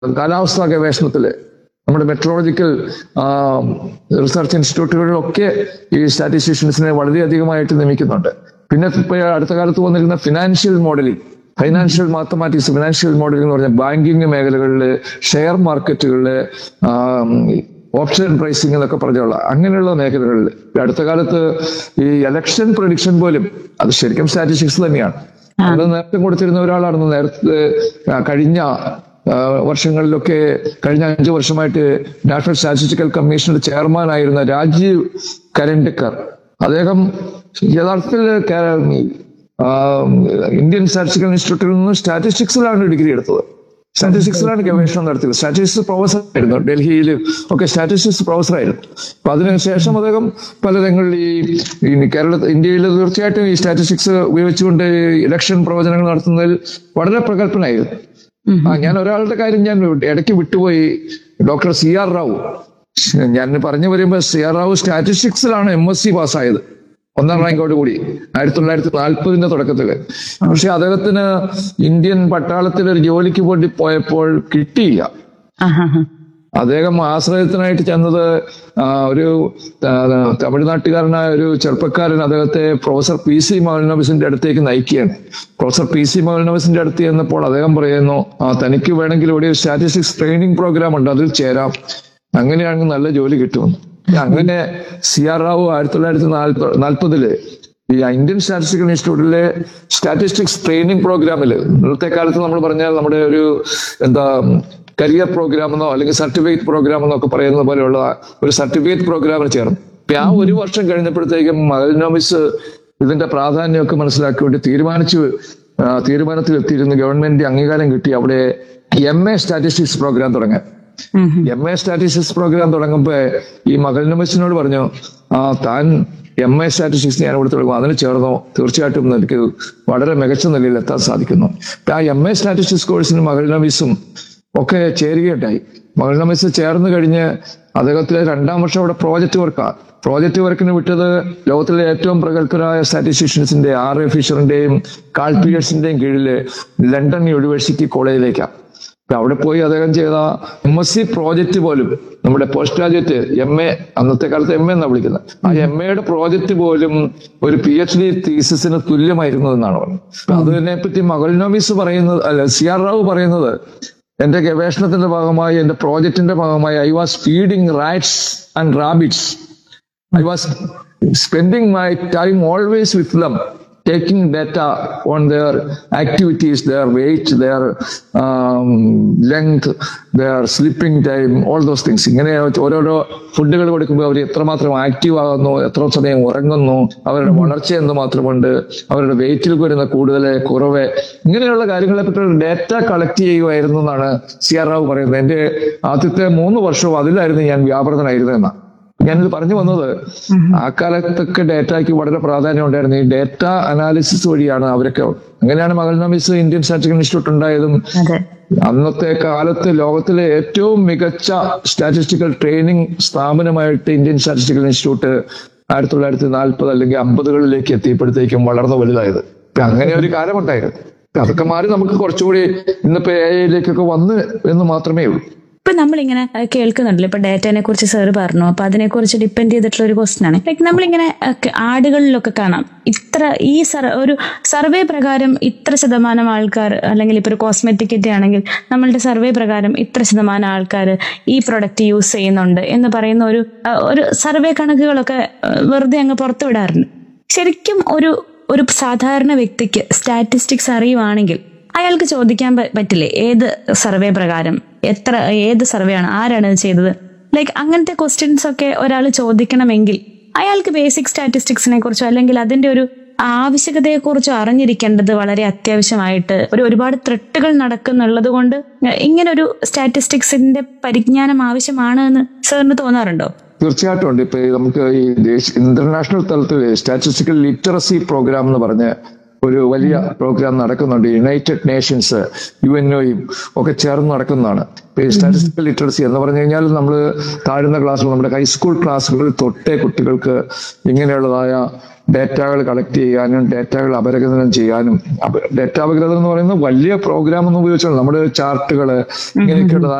കാലാവസ്ഥാ ഗവേഷണത്തില് നമ്മുടെ metrological research ഇൻസ്റ്റിറ്റ്യൂട്ടുകളിലൊക്കെ ഈ സ്റ്റാറ്റിസ്റ്റീഷ്യൻസിനെ വളരെയധികമായിട്ട് നിയമിക്കുന്നുണ്ട് പിന്നെ ഇപ്പൊ അടുത്ത കാലത്ത് വന്നിരുന്ന financial modelling financial mathematics financial modelling എന്ന് പറഞ്ഞാൽ ബാങ്കിങ് മേഖലകളിൽ ഷെയർ മാർക്കറ്റുകളിൽ ഓപ്ഷൻ പ്രൈസിംഗ് എന്നൊക്കെ പറഞ്ഞുള്ള അങ്ങനെയുള്ള മേഖലകളിൽ അടുത്ത കാലത്ത് ഈ ഇലക്ഷൻ പ്രൊഡിക്ഷൻ പോലും അത് ശരിക്കും സ്റ്റാറ്റിസ്റ്റിക്സ് തന്നെയാണ് അത് നേരത്തെ കൊടുത്തിരുന്ന ഒരാളായിരുന്നു നേരത്തെ ആ, കഴിഞ്ഞ ആ, വർഷങ്ങളിലൊക്കെ കഴിഞ്ഞ അഞ്ചു വർഷമായിട്ട് നാഷണൽ സ്റ്റാറ്റിസ്റ്റിക്കൽ കമ്മീഷന്റെ ചെയർമാൻ ആയിരുന്ന രാജീവ് കരണ്ടക്കർ അദ്ദേഹം യഥാർത്ഥത്തിൽ കേ- ആ, ഇന്ത്യൻ സ്റ്റാറ്റിസ്റ്റിക്കൽ ഇൻസ്റ്റിറ്റ്യൂട്ടിൽ നിന്ന് സ്റ്റാറ്റിസ്റ്റിക്സിലാണ് ഡിഗ്രി എടുത്തത് സ്റ്റാറ്റിസ്റ്റിക്സിലാണ് ഗവേഷണം നടത്തിയത് സ്റ്റാറ്റിസ്റ്റിക്സ് പ്രൊഫസർ ആയിരുന്നു ഡൽഹിയിൽ ഒക്കെ സ്റ്റാറ്റിസ്റ്റിക്സ് പ്രൊഫസർ ആയിരുന്നു അപ്പൊ അതിനുശേഷം അദ്ദേഹം പല രംഗങ്ങളിൽ ഈ ഈ കേരള ഇന്ത്യയിൽ തീർച്ചയായിട്ടും ഈ സ്റ്റാറ്റിസ്റ്റിക്സ് ഉപയോഗിച്ചുകൊണ്ട് ഇലക്ഷൻ പ്രവചനങ്ങൾ നടത്തുന്നതിൽ വളരെ പ്രഗത്ഭനായിരുന്നു ആ ഞാൻ ഒരാളുടെ കാര്യം ഞാൻ ഇടയ്ക്ക് വിട്ടുപോയി ഡോക്ടർ സി ആർ റാവു ഞാൻ പറഞ്ഞു വരുമ്പോൾ സി ആർ റാവു സ്റ്റാറ്റിസ്റ്റിക്സിലാണ് എം എസ് സി പാസ്സായത് ഒന്നാം റാങ്കോട് കൂടി ആയിരത്തി തൊള്ളായിരത്തി നാൽപ്പതിന്റെ തുടക്കത്തില് പക്ഷെ അദ്ദേഹത്തിന് ഇന്ത്യൻ പട്ടാളത്തിൽ ഒരു ജോലിക്ക് വേണ്ടി പോയപ്പോൾ കിട്ടിയില്ല ആഹാ അദ്ദേഹം ആശ്രയത്തിനായിട്ട് ചെന്നത് ആ, ഒരു ആ, തമിഴ്നാട്ടുകാരനായ ഒരു ചെറുപ്പക്കാരൻ അദ്ദേഹത്തെ പ്രൊഫസർ പി സി മൗലനബിസിന്റെ അടുത്തേക്ക് നയിക്കുകയാണ് പ്രൊഫസർ പി സി മൗലനബിസിന്റെ അടുത്ത് ചെന്നപ്പോൾ അദ്ദേഹം പറയുന്നു ആ തനിക്ക് വേണമെങ്കിൽ ഇവിടെ ഒരു സ്റ്റാറ്റിസ്റ്റിക്സ് ട്രെയിനിങ് പ്രോഗ്രാം ഉണ്ട് അതിൽ ചേരാം അങ്ങനെയാണെങ്കിൽ നല്ല ജോലി കിട്ടുമെന്ന് അങ്ങനെ സി ആർ റാവു ആയിരത്തി തൊള്ളായിരത്തി നാൽപ്പ നാൽപ്പതില് ഈ ഇന്ത്യൻ സ്റ്റാറ്റിസ്റ്റിക്കൽ ഇൻസ്റ്റിറ്റ്യൂട്ടിലെ സ്റ്റാറ്റിസ്റ്റിക്സ് ട്രെയിനിങ് പ്രോഗ്രാമിൽ ഇന്നത്തെ കാലത്ത് നമ്മൾ പറഞ്ഞാൽ നമ്മുടെ ഒരു എന്താ കരിയർ പ്രോഗ്രാം എന്നോ അല്ലെങ്കിൽ സർട്ടിഫിക്കറ്റ് പ്രോഗ്രാം എന്നോ ഒക്കെ പറയുന്ന പോലെയുള്ള ഒരു സർട്ടിഫിക്കറ്റ് പ്രോഗ്രാമിൽ ചേർന്നു അപ്പൊ ആ ഒരു വർഷം കഴിഞ്ഞപ്പോഴത്തേക്കും മകനോമിക്സ് ഇതിന്റെ പ്രാധാന്യമൊക്കെ മനസ്സിലാക്കി വേണ്ടി തീരുമാനിച്ചു ആ, തീരുമാനത്തിലെത്തിയിരുന്ന ഗവൺമെന്റ് അംഗീകാരം കിട്ടി അവിടെ എം എ സ്റ്റാറ്റിസ്റ്റിക്സ് പ്രോഗ്രാം തുടങ്ങാൻ ഉം ഉം. എം എ സ്റ്റാറ്റിസ്റ്റിക്സ് പ്രോഗ്രാം തുടങ്ങുമ്പോ ഈ മകൾ നമസിനോട് പറഞ്ഞു ആ താൻ എം എ സ്റ്റാറ്റിസ്റ്റിക്സ് ഞാൻ ഇവിടെ തുടങ്ങും അതിന് ചേർന്നോ തീർച്ചയായിട്ടും എനിക്ക് വളരെ മികച്ച നിലയിൽ എത്താൻ സാധിക്കുന്നു അപ്പൊ ആ എം എ സ്റ്റാറ്റിസ്റ്റിക്സ് കോഴ്സിന് മകൾ നമീസും ഒക്കെ ചേരുകയുണ്ടായി മകൾ നമീസ് ചേർന്ന് കഴിഞ്ഞ് അദ്ദേഹത്തിലെ രണ്ടാം വർഷം അവിടെ പ്രോജക്റ്റ് വർക്കാണ് പ്രോജക്റ്റ് വർക്കിന് വിട്ടത് ലോകത്തിലെ ഏറ്റവും പ്രഗത്ഭരായ സ്റ്റാറ്റിസ്റ്റീഷ്യൻസിന്റെ ആർ എ ഫിഷറിന്റെയും കാൾ പിയേഴ്സിന്റെയും കീഴില് ലണ്ടൻ യൂണിവേഴ്സിറ്റി കോളേജിലേക്കാണ് അപ്പൊ അവിടെ പോയി അദ്ദേഹം ചെയ്ത എം എസ് സി പ്രോജക്റ്റ് പോലും നമ്മുടെ പോസ്റ്റ് ഗ്രാജുവേറ്റ് എം എ അന്നത്തെ കാലത്ത് എം എ എന്നാണ് വിളിക്കുന്നത് ആ എം എയുടെ പ്രോജക്റ്റ് പോലും ഒരു പി എച്ച് ഡി തീസിസിന് തുല്യമായിരുന്നു എന്നാണ് പറഞ്ഞത് അപ്പൊ അതിനെ പറ്റി മകൾനോമിസ് പറയുന്നത് അല്ല സി ആർ റാവു പറയുന്നത് എന്റെ ഗവേഷണത്തിന്റെ ഭാഗമായി എന്റെ പ്രോജക്റ്റിന്റെ ഭാഗമായി I was feeding rats and rabbits I was spending my time always with them, taking data on their activities, their weight, their um, length, their sleeping time, all those things. ഇങ്ങനെ ഓരോരോ ഫുഡുകൾ കൊടുക്കുമ്പോൾ അവർ എത്രമാത്രം ആക്റ്റീവ് ആകുന്നു എത്ര സമയം ഉറങ്ങുന്നു അവരുടെ വളർച്ച എന്ത് മാത്രമുണ്ട് അവരുടെ വെയിറ്റിൽ വരുന്ന കൂടുതൽ കുറവ് ഇങ്ങനെയുള്ള കാര്യങ്ങളെ പറ്റി ഡേറ്റ കളക്ട് ചെയ്യുമായിരുന്നു എന്നാണ് സി ആർ റാവു പറയുന്നത് എന്റെ ആദ്യത്തെ മൂന്ന് വർഷവും അതിലായിരുന്നു ഞാൻ വ്യാപൃതനായിരുന്നു എന്നാണ് ഞാനിത് പറഞ്ഞു വന്നത് ആ കാലത്തൊക്കെ ഡേറ്റയ്ക്ക് വളരെ പ്രാധാന്യം ഉണ്ടായിരുന്നു ഈ ഡേറ്റ അനാലിസിസ് വഴിയാണ് അവരൊക്കെ അങ്ങനെയാണ് മകൾനമിസ് ഇന്ത്യൻ സ്റ്റാറ്റിസ്റ്റിക്കൽ ഇൻസ്റ്റിറ്റ്യൂട്ട് ഉണ്ടായതും അതെ അന്നത്തെ കാലത്ത് ലോകത്തിലെ ഏറ്റവും മികച്ച സ്റ്റാറ്റിസ്റ്റിക്കൽ ട്രെയിനിങ് സ്ഥാപനമായിട്ട് ഇന്ത്യൻ സ്റ്റാറ്റിസ്റ്റിക്കൽ ഇൻസ്റ്റിറ്റ്യൂട്ട് ആയിരത്തി തൊള്ളായിരത്തി നാൽപ്പത് അല്ലെങ്കിൽ അമ്പതുകളിലേക്ക് എത്തിയപ്പോഴത്തേക്കും വളർന്നു വലുതായത് ഇപ്പൊ അങ്ങനെ ഒരു കാലമുണ്ടായിരുന്നു ഇപ്പൊ അതൊക്കെ മാറി നമുക്ക് കുറച്ചുകൂടി ഇന്നിപ്പോ എ ഐയിലേക്കൊക്കെ വന്ന് എന്ന് മാത്രമേ ഉള്ളൂ ഇപ്പൊ നമ്മളിങ്ങനെ അഹ് കേൾക്കുന്നുണ്ടല്ലോ ഇപ്പൊ ഡേറ്റനെ കുറിച്ച് സാറ് പറഞ്ഞു അപ്പൊ അതിനെ കുറിച്ച് ഡിപ്പെൻഡ് ചെയ്തിട്ടുള്ള ഒരു ക്വസ്റ്റൻ ആണ് ലൈക്ക് നമ്മളിങ്ങനെ അഹ് ആടുകളിലൊക്കെ കാണാം ഇത്ര ഈ സർ ഒരു സർവേ പ്രകാരം ഇത്ര ശതമാനം ആൾക്കാർ അല്ലെങ്കിൽ ഇപ്പൊ ഒരു കോസ്മെറ്റിക്കിന്റെ ആണെങ്കിൽ നമ്മളുടെ സർവേ പ്രകാരം ഇത്ര ശതമാനം ആൾക്കാർ ഈ പ്രൊഡക്റ്റ് യൂസ് ചെയ്യുന്നുണ്ട് എന്ന് പറയുന്ന ഒരു അഹ് ഒരു സർവേ കണക്കുകളൊക്കെ അഹ് വെറുതെ അങ്ങ് പുറത്തു വിടാറുണ്ട് ശരിക്കും ഒരു ഒരു സാധാരണ വ്യക്തിക്ക് സ്റ്റാറ്റിസ്റ്റിക്സ് അറിയുവാണെങ്കിൽ അയാൾക്ക് ചോദിക്കാൻ പ- പറ്റില്ലേ ഏത് സർവേ പ്രകാരം എത്ര ഏത് സർവേ ആണ് ആരാണ് ഇത് ചെയ്തത് ലൈക്ക് അങ്ങനത്തെ ക്വസ്റ്റ്യൻസ് ഒക്കെ ഒരാൾ ചോദിക്കണമെങ്കിൽ അയാൾക്ക് ബേസിക് സ്റ്റാറ്റിസ്റ്റിക്സിനെ കുറിച്ചോ അല്ലെങ്കിൽ അതിന്റെ ഒരു ആവശ്യകതയെക്കുറിച്ചോ അറിഞ്ഞിരിക്കേണ്ടത് വളരെ അത്യാവശ്യമായിട്ട് ഒരു ഒരുപാട് ത്രെട്ടുകൾ നടക്കുന്നുള്ളത് കൊണ്ട് ഇങ്ങനെ ഒരു സ്റ്റാറ്റിസ്റ്റിക്സിന്റെ പരിജ്ഞാനം ആവശ്യമാണ് എന്ന് സാറിന് തോന്നാറുണ്ടോ തീർച്ചയായിട്ടും ഉണ്ട് ഇപ്പൊ ഈ നമുക്ക് ഈ ദേശീയ ഇന്റർനാഷണൽ തലത്തിൽ സ്റ്റാറ്റിസ്റ്റിക്കൽ ലിറ്ററസി പ്രോഗ്രാം എന്ന് പറഞ്ഞ് ഒരു വലിയ പ്രോഗ്രാം നടക്കുന്നുണ്ട് യുണൈറ്റഡ് നേഷൻസ് യു എൻ ഒയും ഒക്കെ ചേർന്ന് നടക്കുന്നതാണ് ഇപ്പൊ ഈ സ്റ്റാറ്റിസ്റ്റിക്കൽ ലിറ്ററസി എന്ന് പറഞ്ഞു കഴിഞ്ഞാൽ നമ്മൾ താഴ്ന്ന ക്ലാസ്സുകൾ നമ്മുടെ ഹൈസ്കൂൾ ക്ലാസ്സുകളിൽ തൊട്ടേ കുട്ടികൾക്ക് ഇങ്ങനെയുള്ളതായ ഡേറ്റകൾ കളക്ട് ചെയ്യാനും ഡേറ്റകൾ അപഗ്രഥനം ചെയ്യാനും ഡേറ്റ അപഗ്രഥനം എന്ന് പറയുന്നത് വലിയ പ്രോഗ്രാം ഒന്നും ഉപയോഗിച്ചാൽ നമ്മുടെ ചാർട്ടുകൾ ഇങ്ങനെയൊക്കെയുള്ളതായ